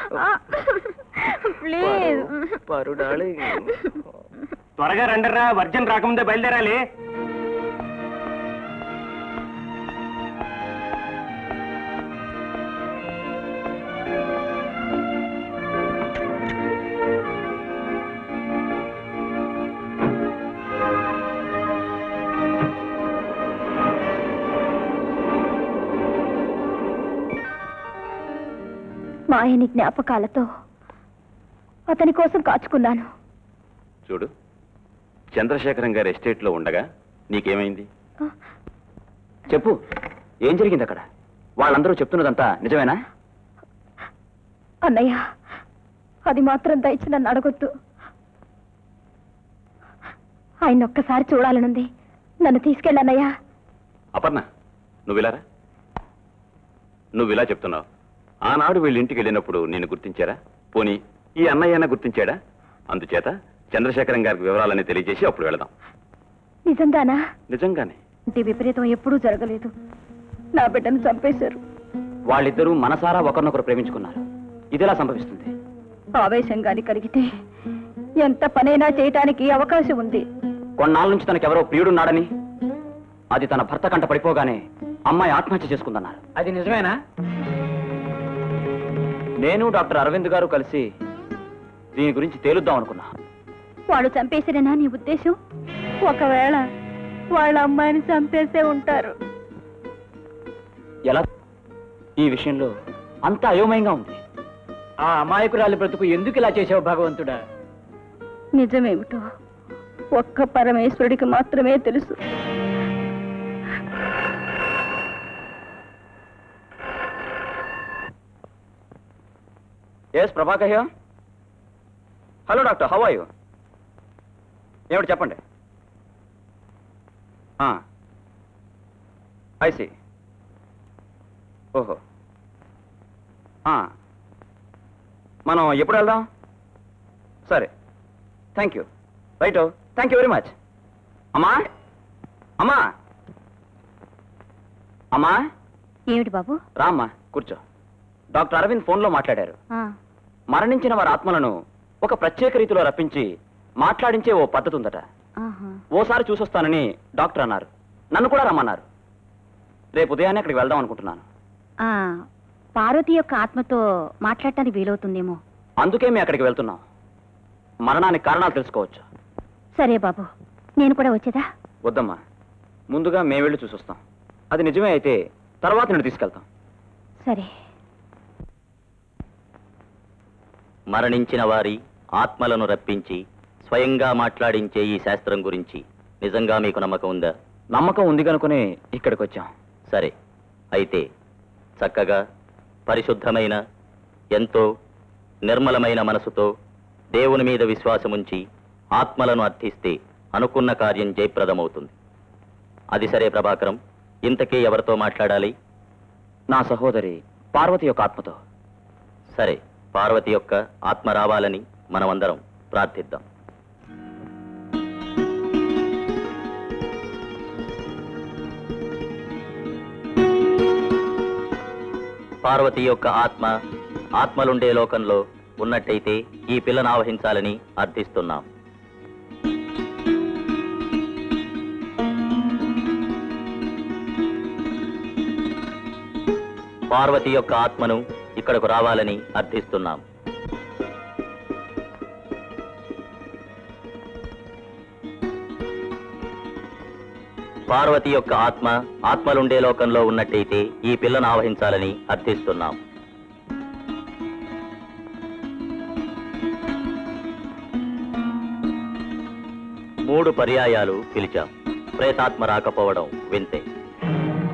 Please పరు darling త్వరగా రండరా version రాకముందే బయలుదేరాలి మా ఆయని జ్ఞాపకాలతో అతని కోసం కాచుకున్నాను చూడు చంద్రశేఖరం గారి ఎస్టేట్లో ఉండగా నీకేమైంది చెప్పు ఏం జరిగింది అక్కడ వాళ్ళందరూ చెప్తున్నదంతా నిజమేనా అన్నయ్య అది మాత్రం దయచి నన్ను అడగొద్దు ఆయన ఒక్కసారి చూడాలనుంది నన్ను తీసుకెళ్ళన్నయ్యా అపర్ణ నువ్వు ఇలారా నువ్వు ఇలా చెప్తున్నావు ఆనాడు వీళ్ళ ఇంటికి వెళ్ళినప్పుడు నిన్ను గుర్తించారా పోనీ ఈ అన్నయ్యన గుర్తించాడా అందుచేత చంద్రశేఖరం గారికి వివరాలన్నీ తెలియజేసి అప్పుడు వెళదాం నిజంగానా నిజంగానే ఇంటి విపరీతం ఎప్పుడూ జరగలేదు నా బిడ్డను చంపేశారు వాళ్ళిద్దరూ మనసారా ఒకరినొకరు ప్రేమించుకున్నారు ఇదిలా సంభవిస్తుంది ఆవేశం గాని కలిగితే ఎంత పనైనా చేయటానికి అవకాశం ఉంది కొన్నాళ్ళ నుంచి తనకెవరో ప్రియుడున్నాడని అది తన భర్త కంట పడిపోగానే అమ్మాయి ఆత్మహత్య చేసుకుందన్నారు అది నిజమేనా నేను డాక్టర్ అరవింద్ గారు కలిసి దీని గురించి తేలుద్దాం అనుకున్నా వాడు చంపేసిరేనా నీ ఉద్దేశం ఒకవేళ వాళ్ళ అమ్మాయిని చంపేసే ఉంటారు ఎలా ఈ విషయంలో అంత అయోమయంగా ఉంది ఆ అమాయకురాలి బ్రతుకు ఎందుకు ఇలా చేసావు భగవంతుడా నిజమేమిటో ఒక్క పరమేశ్వరుడికి మాత్రమే తెలుసు yes Prabhakar here hello doctor how are you ఏమిటి చెప్పండి ఐసి ఓహో ఆ. మనం ఎప్పుడు వెళ్దాం సరే thank you right thank you very much అమ్మా అమ్మా అమ్మా ఏమిటి బాబు రామ్మా కూర్చో డాక్టర్ అరవింద్ ఫోన్లో మాట్లాడారు మరణించిన వారి ఆత్మలను ఒక ప్రత్యేక రీతిలో రప్పించి మాట్లాడించే ఓ పద్ధతి ఉందట ఓసారి చూసొస్తానని డాక్టర్ అన్నారు నన్ను కూడా రమ్మన్నారు రేపు ఉదయాన్నే అక్కడికి వెళ్దాం అనుకుంటున్నాను పార్వతి యొక్క ఆత్మతో మాట్లాడటానికి వీలవుతుందేమో అందుకే మేము అక్కడికి వెళ్తున్నాం మరణానికి కారణాలు తెలుసుకోవచ్చు సరే బాబు నేను కూడా వచ్చేదా వద్దమ్మా ముందుగా మేము వెళ్ళి చూసొస్తాం అది నిజమే అయితే తర్వాత నేను తీసుకెళ్తాం సరే మరణించిన వారి ఆత్మలను రప్పించి స్వయంగా మాట్లాడించే ఈ శాస్త్రం గురించి నిజంగా మీకు నమ్మకం ఉందా నమ్మకం ఉంది కనుకునే ఇక్కడికి వచ్చాం సరే అయితే చక్కగా పరిశుద్ధమైన ఎంతో నిర్మలమైన మనసుతో దేవుని మీద విశ్వాసముంచి ఆత్మలను అర్థిస్తే అనుకున్న కార్యం జయప్రదమవుతుంది అది సరే ప్రభాకరం ఇంతకీ ఎవరితో మాట్లాడాలి నా సహోదరి పార్వతి యొక్క ఆత్మతో సరే పార్వతి యొక్క ఆత్మ రావాలని మనమందరం ప్రార్థిద్దాం పార్వతి యొక్క ఆత్మ ఆత్మలుండే లోకంలో ఉన్నట్టయితే ఈ పిల్లను ఆవహించాలని అర్థిస్తున్నాం పార్వతి యొక్క ఆత్మను ఇక్కడకు రావాలని అర్థిస్తున్నాం పార్వతి యొక్క ఆత్మ ఆత్మలుండే లోకంలో ఉన్నట్టయితే ఈ పిల్లను ఆవహించాలని అర్థిస్తున్నాం మూడు పర్యాయాలు పిలిచాం ప్రేతాత్మ రాకపోవడం వింతే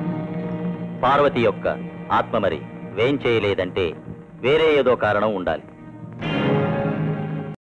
పార్వతి యొక్క ఆత్మ మరి వేం చేయలేదంటే వేరే ఏదో కారణం ఉండాలి